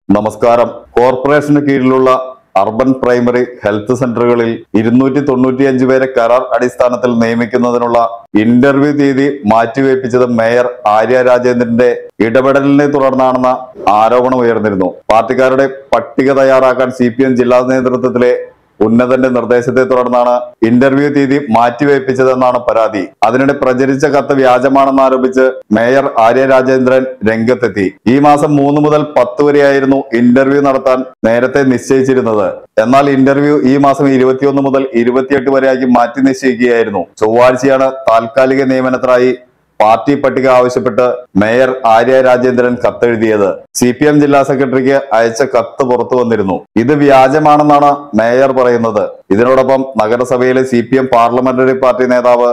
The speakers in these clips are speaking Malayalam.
നമസ്കാരം കോർപ്പറേഷന് കീഴിലുള്ള അർബൻ പ്രൈമറി ഹെൽത്ത് സെന്ററുകളിൽ ഇരുന്നൂറ്റി തൊണ്ണൂറ്റിയഞ്ച് പേരെ കരാർ അടിസ്ഥാനത്തിൽ നിയമിക്കുന്നതിനുള്ള ഇന്റർവ്യൂ തീയതി മാറ്റിവെപ്പിച്ചത് മേയർ ആര്യ രാജേന്ദ്രന്റെ ഇടപെടലിനെ തുടർന്നാണെന്ന ആരോപണം ഉയർന്നിരുന്നു പാർട്ടിക്കാരുടെ പട്ടിക തയ്യാറാക്കാൻ സി ജില്ലാ നേതൃത്വത്തിലെ ഉന്നതന്റെ നിർദ്ദേശത്തെ തുടർന്നാണ് ഇന്റർവ്യൂ തീയതി മാറ്റിവെപ്പിച്ചതെന്നാണ് പരാതി അതിനിടെ പ്രചരിച്ച കത്ത് വ്യാജമാണെന്ന് ആരോപിച്ച് മേയർ ആര്യ രാജേന്ദ്രൻ രംഗത്തെത്തി ഈ മാസം മൂന്ന് മുതൽ പത്ത് വരെയായിരുന്നു ഇന്റർവ്യൂ നടത്താൻ നേരത്തെ നിശ്ചയിച്ചിരുന്നത് എന്നാൽ ഇന്റർവ്യൂ ഈ മാസം ഇരുപത്തിയൊന്ന് മുതൽ ഇരുപത്തിയെട്ട് വരെയാക്കി മാറ്റി നിശ്ചയിക്കുകയായിരുന്നു ചൊവ്വാഴ്ചയാണ് താൽക്കാലിക നിയമനത്തിനായി പാർട്ടി പട്ടിക ആവശ്യപ്പെട്ട് മേയർ ആര്യ രാജേന്ദ്രൻ കത്തെഴുതിയത് സി പി എം ജില്ലാ സെക്രട്ടറിക്ക് അയച്ച കത്ത് പുറത്തു വന്നിരുന്നു ഇത് വ്യാജമാണെന്നാണ് മേയർ പറയുന്നത് ഇതിനോടൊപ്പം നഗരസഭയിലെ C P M parliamentary party നേതാവ്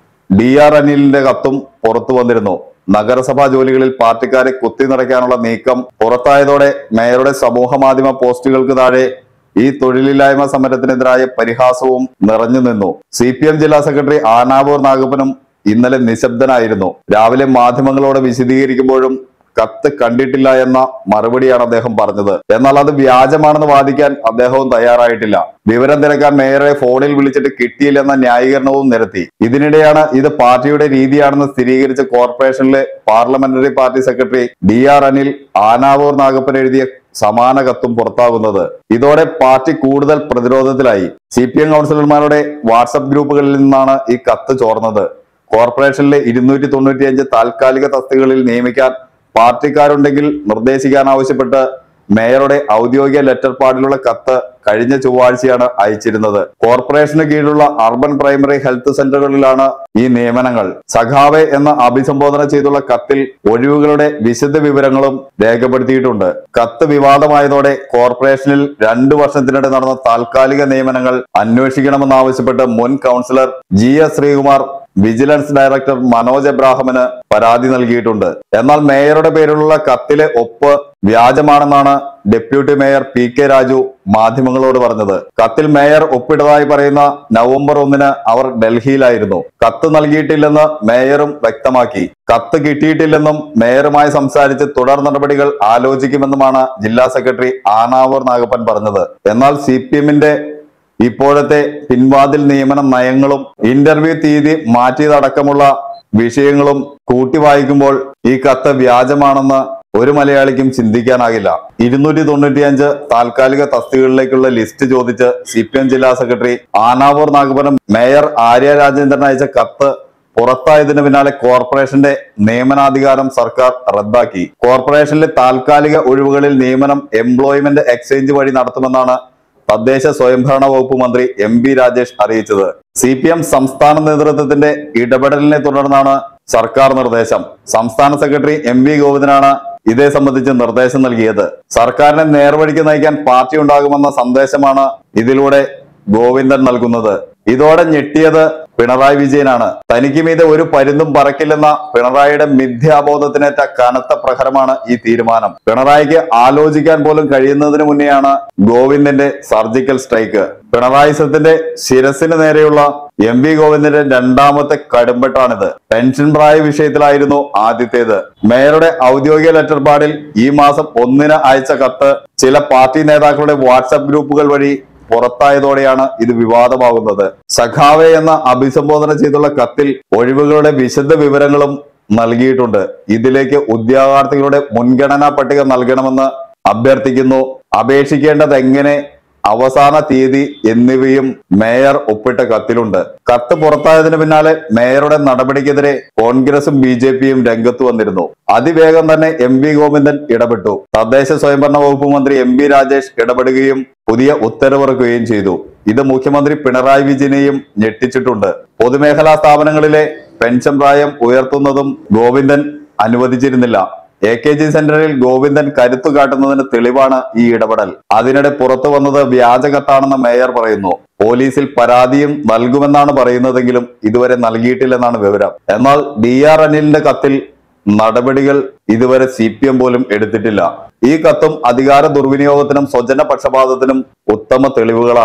ഡി ആർ അനിലിന്റെ കത്തും പുറത്തു വന്നിരുന്നു നഗരസഭാ ജോലികളിൽ പാർട്ടിക്കാരെ കുത്തി നിറയ്ക്കാനുള്ള നീക്കം പുറത്തായതോടെ മേയറുടെ സമൂഹ മാധ്യമ പോസ്റ്റുകൾക്ക് താഴെ ഈ തൊഴിലില്ലായ്മ സമരത്തിനെതിരായ പരിഹാസവും നിറഞ്ഞു നിന്നു സി പി എം ജില്ലാ സെക്രട്ടറി ആനാവൂർ നാഗപ്പനും ഇന്നലെ നിശബ്ദനായിരുന്നു രാവിലെ മാധ്യമങ്ങളോട് വിശദീകരിക്കുമ്പോഴും കത്ത് കണ്ടിട്ടില്ല എന്ന മറുപടിയാണ് അദ്ദേഹം പറഞ്ഞത് എന്നാൽ അത് വ്യാജമാണെന്ന് വാദിക്കാൻ അദ്ദേഹവും തയ്യാറായിട്ടില്ല വിവരം തിരക്കാൻ മേയറെ ഫോണിൽ വിളിച്ചിട്ട് കിട്ടിയില്ലെന്ന ന്യായീകരണവും നിരത്തി ഇതിനിടെയാണ് ഇത് പാർട്ടിയുടെ രീതിയാണെന്ന് സ്ഥിരീകരിച്ച കോർപ്പറേഷനിലെ parliamentary party secretary D R Anil Anavoor Nagappan എഴുതിയ സമാന കത്തും പുറത്താകുന്നത് ഇതോടെ പാർട്ടി കൂടുതൽ പ്രതിരോധത്തിലായി സി പി എം കൗൺസിലർമാരുടെ വാട്സപ്പ് ഗ്രൂപ്പുകളിൽ നിന്നാണ് ഈ കത്ത് ചോർന്നത് കോർപ്പറേഷനിലെ ഇരുന്നൂറ്റി തൊണ്ണൂറ്റിയഞ്ച് താൽക്കാലിക തസ്തികകളിൽ നിയമിക്കാൻ പാർട്ടിക്കാരുണ്ടെങ്കിൽ നിർദ്ദേശിക്കാൻ ആവശ്യപ്പെട്ട് മേയറുടെ ഔദ്യോഗിക ലെറ്റർ പാഡിലുള്ള കത്ത് കഴിഞ്ഞ ചൊവ്വാഴ്ചയാണ് അയച്ചിരുന്നത് കോർപ്പറേഷന് കീഴിലുള്ള അർബൻ പ്രൈമറി ഹെൽത്ത് സെന്ററുകളിലാണ് ഈ നിയമനങ്ങൾ സഖാവെ എന്ന് അഭിസംബോധന ചെയ്തുള്ള കത്തിൽ ഒഴിവുകളുടെ വിശദ വിവരങ്ങളും രേഖപ്പെടുത്തിയിട്ടുണ്ട് കത്ത് വിവാദമായതോടെ കോർപ്പറേഷനിൽ രണ്ടു വർഷത്തിനിടെ നടന്ന താൽക്കാലിക നിയമനങ്ങൾ അന്വേഷിക്കണമെന്നാവശ്യപ്പെട്ട് മുൻ councillor G S Sreekumar vigilance director Manoj എബ്രാഹിമിന് പരാതി നൽകിയിട്ടുണ്ട് എന്നാൽ മേയറുടെ പേരിലുള്ള കത്തിലെ ഒപ്പ് വ്യാജമാണെന്നാണ് deputy mayor P K Raju മാധ്യമങ്ങളോട് പറഞ്ഞത് കത്തിൽ മേയർ ഒപ്പിട്ടതായി പറയുന്ന നവംബർ ഒന്നിന് അവർ ഡൽഹിയിലായിരുന്നു കത്ത് നൽകിയിട്ടില്ലെന്ന് മേയറും വ്യക്തമാക്കി കത്ത് കിട്ടിയിട്ടില്ലെന്നും മേയറുമായി സംസാരിച്ച് തുടർ നടപടികൾ ആലോചിക്കുമെന്നുമാണ് ജില്ലാ സെക്രട്ടറി ആനാവൂർ നാഗപ്പൻ പറഞ്ഞത് എന്നാൽ സി പി എമ്മിന്റെ ഇപ്പോഴത്തെ പിൻവാതിൽ നിയമന നയങ്ങളും ഇന്റർവ്യൂ തീയതി മാറ്റിയതടക്കമുള്ള വിഷയങ്ങളും കൂട്ടി വായിക്കുമ്പോൾ ഈ കത്ത് വ്യാജമാണെന്ന് ഒരു മലയാളിക്കും ചിന്തിക്കാനാകില്ല ഇരുന്നൂറ്റി തൊണ്ണൂറ്റിയഞ്ച് താൽക്കാലിക തസ്തികകളിലേക്കുള്ള ലിസ്റ്റ് ചോദിച്ച് സി പി എം ജില്ലാ സെക്രട്ടറി ആനാവൂർ നാഗപുരം മേയർ ആര്യ രാജേന്ദ്രൻ അയച്ച കത്ത് പുറത്തായതിനു പിന്നാലെ കോർപ്പറേഷന്റെ നിയമനാധികാരം സർക്കാർ റദ്ദാക്കി കോർപ്പറേഷനിലെ താൽക്കാലിക ഒഴിവുകളിൽ നിയമനം എംപ്ലോയ്മെന്റ് എക്സ്ചേഞ്ച് വഴി നടത്തുമെന്നാണ് തദ്ദേശ സ്വയംഭരണ വകുപ്പ് മന്ത്രി എം ബി രാജേഷ് അറിയിച്ചത് സി പി എം സംസ്ഥാന നേതൃത്വത്തിന്റെ ഇടപെടലിനെ തുടർന്നാണ് സർക്കാർ നിർദ്ദേശം സംസ്ഥാന സെക്രട്ടറി എം വി ഗോവിന്ദനാണ് ഇതേ സംബന്ധിച്ച് നിർദ്ദേശം നൽകിയത് സർക്കാരിനെ നേർവഴിക്ക് നയിക്കാൻ പാർട്ടി ഉണ്ടാകുമെന്ന സന്ദേശമാണ് ഇതിലൂടെ ഗോവിന്ദൻ നൽകുന്നത് ഇതോടെ ഞെട്ടിയത് പിണറായി വിജയനാണ് തനിക്ക് മീതെ ഒരു പരുന്തും പറക്കില്ലെന്ന പിണറായിയുടെ മിഥ്യാബോധത്തിനേറ്റ കനത്ത പ്രഹരമാണ് ഈ തീരുമാനം പിണറായിക്ക് ആലോചിക്കാൻ പോലും കഴിയുന്നതിന് മുന്നെയാണ് ഗോവിന്ദന്റെ സർജിക്കൽ സ്ട്രൈക്ക് പിണറായിസത്തിന്റെ ശിരസിന് നേരെയുള്ള എം വി ഗോവിന്ദന്റെ രണ്ടാമത്തെ കടുംപെട്ടാണിത് പെൻഷൻ പ്രായ വിഷയത്തിലായിരുന്നു ആദ്യത്തേത് മേയറുടെ ഔദ്യോഗിക ലെറ്റർ പാഡിൽ ഈ മാസം ഒന്നിന് അയച്ച കത്ത് ചില പാർട്ടി നേതാക്കളുടെ വാട്സപ്പ് ഗ്രൂപ്പുകൾ വഴി പുറത്തായതോടെയാണ് ഇത് വിവാദമാകുന്നത് സഖാവെ എന്ന അഭിസംബോധന ചെയ്തുള്ള കത്തിൽ ഒഴിവുകളുടെ വിശദ വിവരങ്ങളും നൽകിയിട്ടുണ്ട് ഇതിലേക്ക് ഉദ്യോഗാർത്ഥികളുടെ മുൻഗണനാ പട്ടിക നൽകണമെന്ന് അഭ്യർത്ഥിക്കുന്നു അപേക്ഷിക്കേണ്ടത് എങ്ങനെ അവസാന തീയതി എന്നിവയും മേയർ ഒപ്പിട്ട കത്തിലുണ്ട് കത്ത് പുറത്തായതിനു പിന്നാലെ മേയറുടെ നടപടിക്കെതിരെ കോൺഗ്രസും ബി ജെ പിയും രംഗത്ത് വന്നിരുന്നു അതിവേഗം തന്നെ എം വി ഗോവിന്ദൻ ഇടപെട്ടു തദ്ദേശ സ്വയംഭരണ വകുപ്പ് മന്ത്രി എം വി രാജേഷ് ഇടപെടുകയും പുതിയ ഉത്തരവിറക്കുകയും ചെയ്തു ഇത് മുഖ്യമന്ത്രി പിണറായി വിജയനെയും ഞെട്ടിച്ചിട്ടുണ്ട് പൊതുമേഖലാ സ്ഥാപനങ്ങളിലെ പെൻഷൻ പ്രായം ഉയർത്തുന്നതും ഗോവിന്ദൻ അനുവദിച്ചിരുന്നില്ല എ കെ ജി സെന്ററിൽ ഗോവിന്ദൻ കരുത്തു കാട്ടുന്നതിന് തെളിവാണ് ഈ ഇടപെടൽ അതിനിടെ പുറത്തു വന്നത് വ്യാജകത്താണെന്ന് മേയർ പറയുന്നു പോലീസിൽ പരാതിയും നൽകുമെന്നാണ് പറയുന്നതെങ്കിലും ഇതുവരെ നൽകിയിട്ടില്ലെന്നാണ് വിവരം എന്നാൽ ഡി ആർ അനിലിന്റെ കത്തിൽ നടപടികൾ ഇതുവരെ സി പി എം പോലും എടുത്തിട്ടില്ല ഈ കത്തും അധികാര ദുർവിനിയോഗത്തിനും സ്വജന പക്ഷപാതത്തിനും ഉത്തമ തെളിവുകളാണ്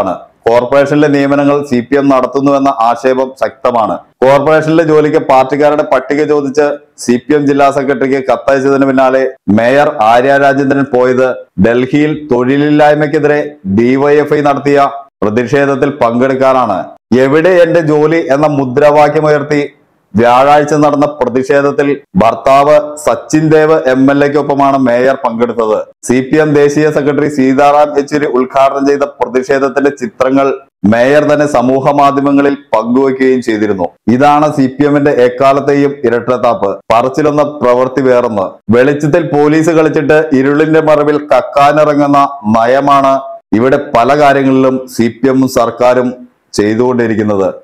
കോർപ്പറേഷനിലെ നിയമനങ്ങൾ സി പി എം നടത്തുന്നുവെന്ന ആക്ഷേപം ശക്തമാണ് കോർപ്പറേഷനിലെ ജോലിക്ക് പാർട്ടിക്കാരുടെ പട്ടിക ചോദിച്ച് സി പി എം ജില്ലാ സെക്രട്ടറിക്ക് കത്തയച്ചതിന് പിന്നാലെ മേയർ ആര്യ രാജേന്ദ്രൻ പോയത് ഡൽഹിയിൽ തൊഴിലില്ലായ്മയ്ക്കെതിരെ ഡിവൈഎഫ്ഐ നടത്തിയ പ്രതിഷേധത്തിൽ പങ്കെടുക്കാനാണ് എവിടെ എന്റെ ജോലി എന്ന മുദ്രാവാക്യമുയർത്തി വ്യാഴാഴ്ച നടന്ന പ്രതിഷേധത്തിൽ ഭർത്താവ് സച്ചിൻ ദേവ് എം എൽ എക്കൊപ്പമാണ് മേയർ പങ്കെടുത്തത് സി പി എം ദേശീയ സെക്രട്ടറി സീതാറാം യെച്ചൂരി ഉദ്ഘാടനം ചെയ്ത പ്രതിഷേധത്തിന്റെ ചിത്രങ്ങൾ മേയർ തന്നെ സമൂഹ മാധ്യമങ്ങളിൽ പങ്കുവയ്ക്കുകയും ചെയ്തിരുന്നു ഇതാണ് സി പി എമ്മിന്റെ എക്കാലത്തെയും ഇരട്ടത്താപ്പ് പറച്ചിലൊന്ന പ്രവൃത്തി വേറൊന്ന് വെളിച്ചത്തിൽ പോലീസ് കളിച്ചിട്ട് ഇരുളിന്റെ മറവിൽ കക്കാനിറങ്ങുന്ന നയമാണ് ഇവിടെ പല കാര്യങ്ങളിലും സി പി എമ്മും സർക്കാരും ചെയ്തുകൊണ്ടിരിക്കുന്നത്